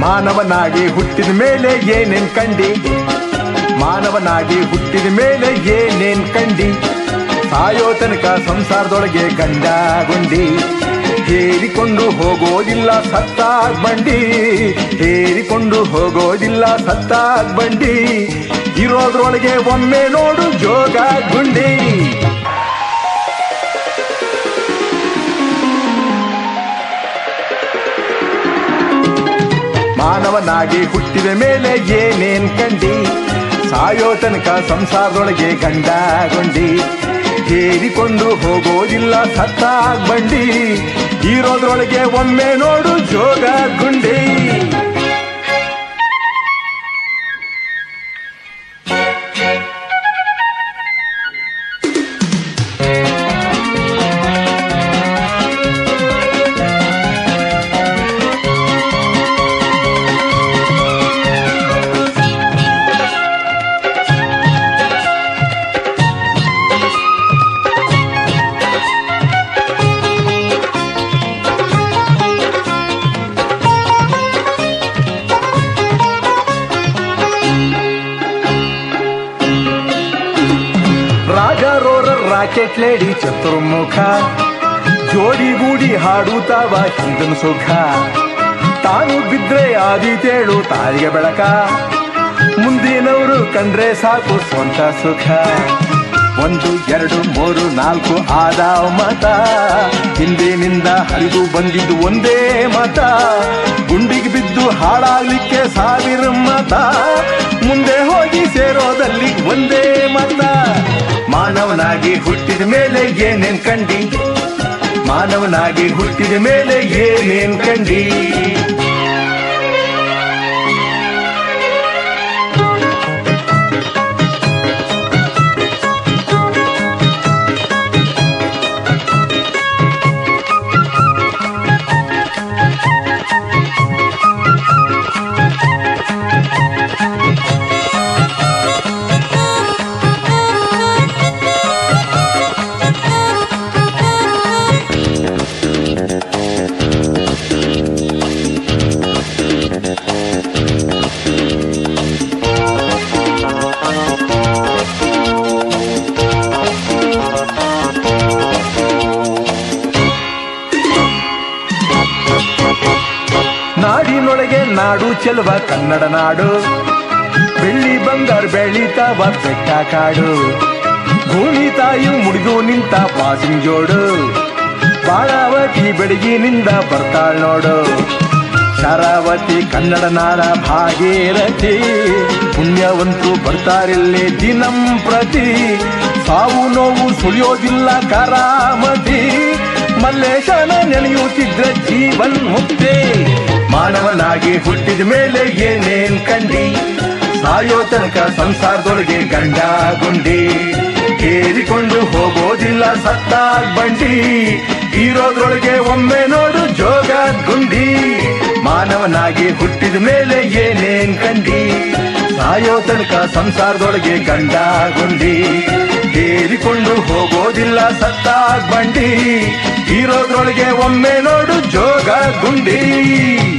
ಮಾನವನಾಗಿ ಹುಟ್ಟಿದ ಮೇಲೆ ಏನೇನ್ ಕಂಡಿ ಮಾನವನಾಗಿ ಹುಟ್ಟಿದ ಮೇಲೆ ಏನೇನ್ ಕಂಡಿ ಸಾಯೋ ತನಕ ಸಂಸಾರದೊಳಗೆ ಗಂಡ ಗುಂಡಿ ಹೇರಿಕೊಂಡು ಹೋಗೋದಿಲ್ಲ ಸತ್ತಾಗ್ ಬಂಡಿ ಹೇರಿಕೊಂಡು ಹೋಗೋದಿಲ್ಲ ಸತ್ತಾಗ್ ಬಂಡಿ ಇರೋದ್ರೊಳಗೆ ಒಮ್ಮೆ ನೋಡು ಜೋಗ ಗುಂಡಿ ಮಾನವನಾಗಿ ಹುಟ್ಟಿದ ಮೇಲೆ ಏನೇನ್ ಕಂಡಿ ಸಾಯೋ ತನಕ ಸಂಸಾರದೊಳಗೆ ಗಂಡ ಗುಂಡಿ ಹೇರಿಕೊಂಡು ಹೋಗೋದಿಲ್ಲ ಸತ್ತಾಗ್ ಬಂಡಿ ಇರೋದ್ರೊಳಗೆ ಒಮ್ಮೆ ನೋಡು ಜೋಗ ಗುಂಡಿ ರಾಜರೋರ ರಾಕೆಟ್ ಲೇಡಿ ಚತುರ್ಮುಖ ಜೋಡಿಗೂಡಿ ಹಾಡುತ್ತಾವ ಹಿಂದನ ಸುಖ ತಾನು ಬಿದ್ರೆ ಆದಿತೇಳು ತಾಯಿಗೆ ಬೆಳಕ ಮುಂದಿನವರು ಕಂಡ್ರೆ ಸಾಕು ಸ್ವಂತ ಸುಖ ಒಂದು ಎರಡು ಮೂರು ನಾಲ್ಕು ಆದ ಮತ ಹಿಂದಿನಿಂದ ಹರಿದು ಬಂದಿದ್ದು ಒಂದೇ ಮತ ಗುಂಡಿಗೆ ಬಿದ್ದು ಹಾಳಾಗ್ಲಿಕ್ಕೆ ಸಾವಿರ ಮತ ಮುಂದೆ ಹೋಗಿ ಸೇರೋದಲ್ಲಿ ಒಂದೇ ಮತ ಮಾನವನಾಗಿ ಹುಟ್ಟಿದ ಮೇಲೆ ಏನೇನ್ ಕಂಡಿ ಮಾನವನಾಗಿ ಹುಟ್ಟಿದ ಮೇಲೆ ಏನೇನ್ ಕಂಡಿ ನಾಡಿನೊಳಗೆ ನಾಡು ಚೆಲುವ ಕನ್ನಡ ನಾಡು ಬೆಳ್ಳಿ ಬಂಗಾರ ಬೆಳೀತಾವ ಬೆಟ್ಟ ಕಾಡು ಭೂಮಿ ತಾಯಿ ಮುಡಿದು ನಿಂತ ಪಾಸಿನ ಜೋಡು ಬಾಳಾವತಿ ಬೆಡಗಿನಿಂದ ಬರ್ತಾಳ್ ನೋಡು ಶರಾವತಿ ಕನ್ನಡ ನಾಡ ಭಾಗೀರಥಿ ಪುಣ್ಯವಂತರು ಬರ್ತಾರಿಲ್ಲಿ ದಿನಂ ಪ್ರತಿ ಸಾವು ನೋವು ಸುಳಿಯೋದಿಲ್ಲ ಕರಾಮತಿ ಮಲ್ಲೇಶನ ನೆನೆಯುತ್ತಿದ್ರೆ ಜೀವನ್ ಮುಕ್ತಿ ಮಾನವನಾಗಿ ಹುಟ್ಟಿದ ಮೇಲೆ ಏನೇನ್ ಕಂಡಿ ಸಾಯೋ ತನಕ ಸಂಸಾರದೊಳಗೆ ಗಂಡ ಗುಂಡಿ ಕೇರಿಕೊಂಡು ಹೋಗೋದಿಲ್ಲ ಸತ್ತಾಗ್ ಬಂಡಿ ಇರೋದ್ರೊಳಗೆ ಒಮ್ಮೆ ನೋಡು ಜೋಗ ಗುಂಡಿ ಮಾನವನಾಗಿ ಹುಟ್ಟಿದ ಮೇಲೆ ಏನೇನ್ ಕಂಡಿ ಸಾಯೋ ತನಕ ಸಂಸಾರದೊಳಗೆ ಗಂಡ ಗುಂಡಿ ಹೇರಿಕೊಂಡು ಹೋಗೋದಿಲ್ಲ ಸತ್ತಾಗ್ ಬಂಡಿ ಇರೋದ್ರೊಳಗೆ ಒಮ್ಮೆ ನೋಡು ಜೋಗ ಗುಂಡಿ